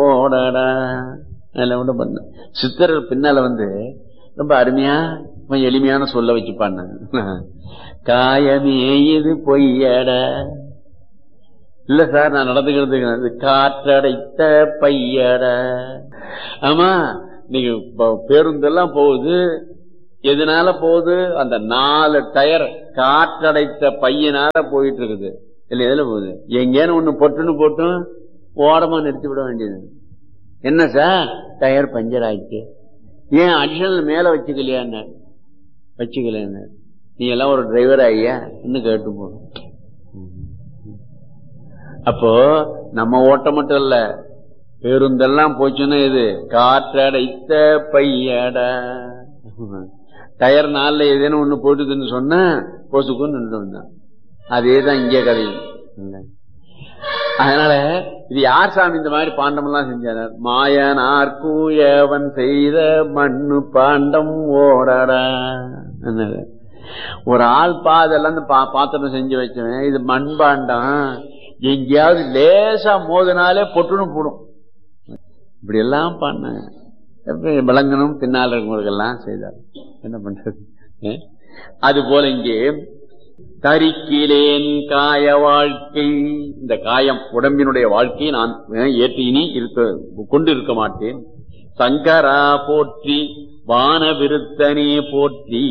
போடடா அதெல்லாம் ஒண்ணும் பண்ண சித்தர்கள் பின்னால வந்து ரொம்ப அருமையா கொஞ்சம் எளிமையான சொல்ல வச்சு பாடினாங்க காயமே இது பொய்யட இல்ல சார் நான் நடந்துக்கிறது காற்றடைத்த பையட ஆமா நீங்க ப- பேருந்தெல்லாம் போகுது எதனால போகுது அந்த நாலு டயர் காற்றடைத்த பையனால போயிட்டு இருக்குது இல்ல எதுல போகுது எங்கேன்னு ஒண்ணு பொட்டுன்னு போட்டும் ஓரமா நிறுத்தி விட வேண்டியது என்ன சார் டயர் பஞ்சர் ஆயிடுச்சு ஏன் அடிஷனல் மேல வச்சுக்கலையா வச்சுக்கல நீ எல்லாம் ஒரு டிரைவர் ஐயா இன்னும் கேட்டு போகணும் அப்போ நம்ம ஓட்டம் மட்டும் இல்ல பேருந்தெல்லாம் போச்சுன்னா இது காற்றடைத்த பையடா டயர் நாள்ல ஏதேனும் ஒண்ணு போட்டுதுன்னு சொன்னா பொசுக்குன்னு நின்று வந்தான் அதேதான் இங்கே கதையும் இல்ல. அதனால இது யார் சாமி இந்த மாதிரி பாண்டம் எல்லாம் செஞ்சார் மாயனார் கூயவன் செய்த மண்ணு பாண்டம் ஓடடா என்னது? ஒரு ஆள் பா அதெல்லாம் இந்த பா- பாத்திரம் செஞ்சு வச்சவன் இது மண் பாண்டம் எங்கேயாவது லேசா மோதினாலே பொட்டுன்னு போடும் இப்படி எல்லாம் பண்ண எப்படி விளங்கணும் பின்னால் இருக்கவங்களுக்கெல்லாம் செய்தார் என்ன பண்றது அஹ்? அது போல இங்கே தரிக்கிலேன் காய வாழ்க்கை இந்த காயம் உடம்பினுடைய வாழ்க்கையை நான் அஹ், ஏற்று இனி இருக்க கொண்டு இருக்க மாட்டேன் சங்கரா போற்றி வான விருத்தனே போற்றி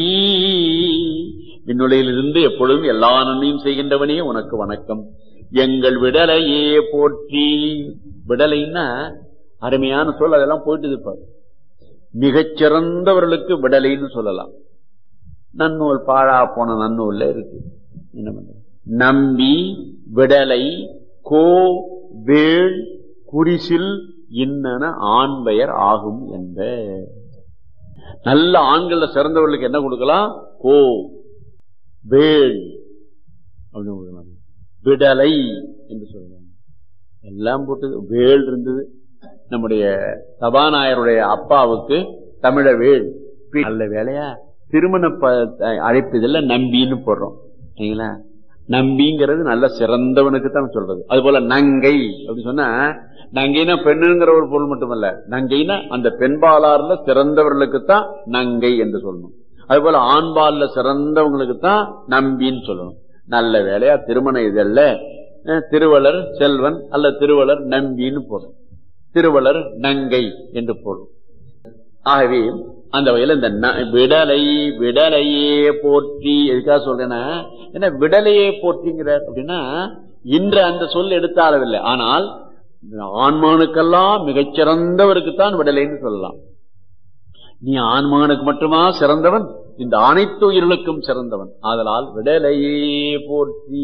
விண்ணுலையிலிருந்து எப்பொழுதும் எல்லா நன்மையும் செய்கின்றவனே உனக்கு வணக்கம் எங்கள் விடலையே போற்றி விடலைன்னா அருமையான சொல் அதெல்லாம் போயிட்டு இருப்பார் மிகச் சிறந்தவர்களுக்கு விடலைன்னு சொல்லலாம் நன்னூல் பாழா போன நன்னூல்ல இருக்கு என்ன பண்றது நம்பி விடலை கோ வேள் குறிசில் இன்னன ஆண் பெயர் ஆகும் என்ப நல்ல ஆண்கள்ல சிறந்தவர்களுக்கு என்ன கொடுக்கலாம் கோ வேள் அப்படின்னு கொடுக்கலாம் விடலை என்று சொல்லலாம் எல்லாம் போட்டது வேள் இருந்தது நம்முடைய சபாநாயருடைய அப்பாவுக்கு தமிழ வேள் நல்ல வேலையா திருமண ப- அழைப்பதில் நம்பின்னு போடுறோம் சரிங்களா நம்பிங்கிறது நல்ல சிறந்தவனுக்கு தான் சொல்றது அது போல நங்கை அப்படி சொன்னா நங்கைனா பெண்ணுங்கிற ஒரு பொருள் மட்டுமல்ல நங்கைனா அந்த பெண்பாலார்ல சிறந்தவர்களுக்கு தான் நங்கை என்று சொல்லணும் அது போல ஆண்பால்ல சிறந்தவங்களுக்கு தான் நம்பின்னு சொல்லணும் நல்ல வேலையா திருமண இதழ்ல அஹ், திருவளர் செல்வன் அல்ல திருவளர் நம்பின்னு போடும் திருவளர் நங்கை என்று போடும் ஆகவே அந்த வகையில இந்த ந- விடலை விடலையே போற்றி எதுக்காக சொல்றேன்னா என்ன விடலையே போற்றிங்கிறார் அப்படின்னா இன்று அந்த சொல் எடுத்த அளவில்லை ஆனால் ஆண்மானுக்கெல்லாம் மிகச்சிறந்தவருக்கு தான் விடலைன்னு சொல்லலாம் நீ ஆண்மகனுக்கு மட்டுமா சிறந்தவன் இந்த அனைத்து உயிர்களுக்கும் சிறந்தவன் ஆதலால் விடலையே போற்றி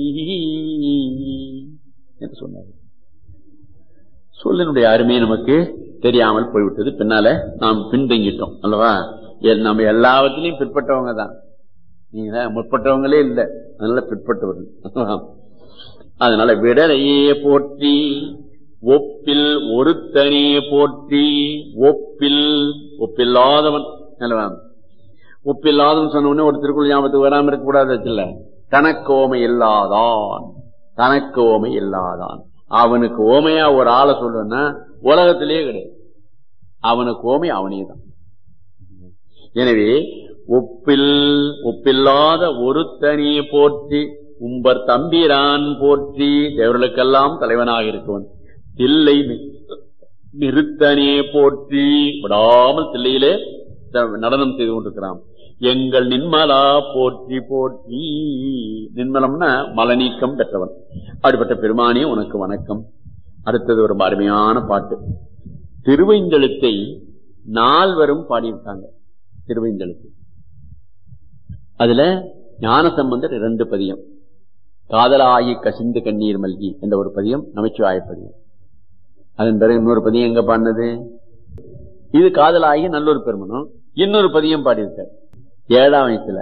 என்று சொன்னார் சொல்லினுடைய அருமை நமக்கு தெரியாமல் போய்விட்டது பின்னால நாம் பின்தங்கிட்டோம் அல்லவா எ- நம்ம எல்லாவற்றிலையும் பிற்பட்டவங்க தான் நீங்க முற்பட்டவங்களே இல்லை அதனால பிற்பட்டவர்கள் அதனால விடலையே போற்றி ஒப்பில் ஒருத்தனே போற்றி ஒப்பில் ஒப்பில்லாதவன் அல்லவா ஒப்பில்லாதவன் சொன்ன உடனே ஒரு திருக்குறள் ஞாபகத்துக்கு வராம இருக்க கூடாது இல்ல தனக்கு ஓமை இல்லாதான் தனக்கு ஓமை இல்லாதான் அவனுக்கு ஓமையா ஒரு ஆளை சொல்லுன்னா உலகத்திலேயே கிடையாது அவனுக்கு ஓமை அவனே தான் எனவே ஒப்பில் ஒப்பில்லாத ஒருத்தனியை போற்றி உம்பர் தம்பிரான் போற்றி தேவர்களுக்கெல்லாம் தலைவனாக இருக்கவன் தில்லை நி- நிறுத்தனே போற்றி விடாமல் தில்லையிலே த- நடனம் செய்து கொண்டிருக்கிறான் எங்கள் நின்மலா போற்றி போற்றி நின்மலம்னா மலநீக்கம் பெற்றவன் அப்படிப்பட்ட பெருமானே உனக்கு வணக்கம் அடுத்தது ஒரு அருமையான பாட்டு திருவைந்தெழுத்தை நால்வரும் பாடியிருக்காங்க திருவைந்தெழுத்து அதுல ஞான சம்பந்தர் இரண்டு பதியம் காதலாகி கசிந்து கண்ணீர் மல்கி என்ற ஒரு பதியம் நமச்சிவாய பதியம் அதன் பிறகு இன்னொரு பதியம் எங்க பாடினது இது காதலாகி நல்லொரு பெருமனும் இன்னொரு பதியம் பாடியிருக்கார் ஏழாம் வயசுல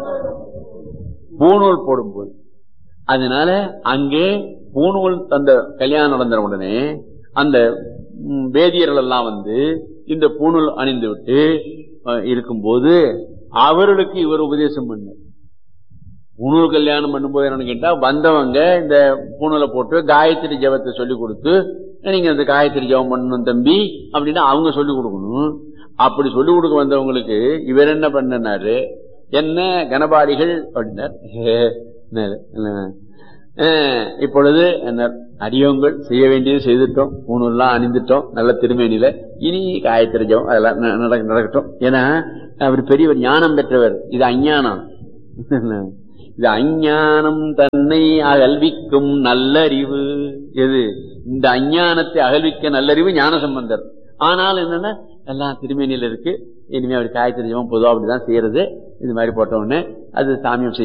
பூணூல் போடும்போது அதனால அங்கே பூணூல் அந்த கல்யாணம் நடந்த உடனே அந்த ம், வேதியர்கள் எல்லாம் வந்து இந்த பூணூல் அணிந்து விட்டு அஹ், இருக்கும்போது அவர்களுக்கு இவர் உபதேசம் பண்ணார் பூணூல் கல்யாணம் பண்ணும்போது என்னன்னு கேட்டா வந்தவங்க இந்த பூணூலை போட்டு காயத்ரி ஜபத்தை சொல்லி கொடுத்து நீங்க இந்த காயத்ரி ஜெபம் பண்ணணும் தம்பி அப்படின்னு அவங்க சொல்லி கொடுக்கணும் அப்படி சொல்லி கொடுக்க வந்தவங்களுக்கு இவர் என்ன பண்ணனாரு என்ன கனபாடிகள் அப்படின்னார் ஹே, என்னது, என்ன, அஹ், இப்பொழுது என்ன அடியோங்கள் செய்ய வேண்டியது செய்துட்டோம் ஊனெல்லாம் அணிந்துட்டோம் நல்ல திருமேனியில இனி காயத்ரி ஜெபம் அதெல்லாம் ந- நடக்க- நடக்கட்டும் ஏன்னா அவர் பெரியவர் ஞானம் பெற்றவர் இது அஞ்ஞானம் இது அஞ்ஞானம் தன்னை அகல்விக்கும் நல்லறிவு எது இந்த அஞ்ஞானத்தை அகல்விக்க நல்லறிவு ஞான சம்பந்தர் ஆனால் என்னன்னா எல்லாம் திருமேனியில இருக்கு இனிமே அவர் காயத்ரி ஜெபம் பொதுவா அப்படிதான் செய்யறது இது மாதிரி போட்ட உடனே அது சாமியம் செய்ய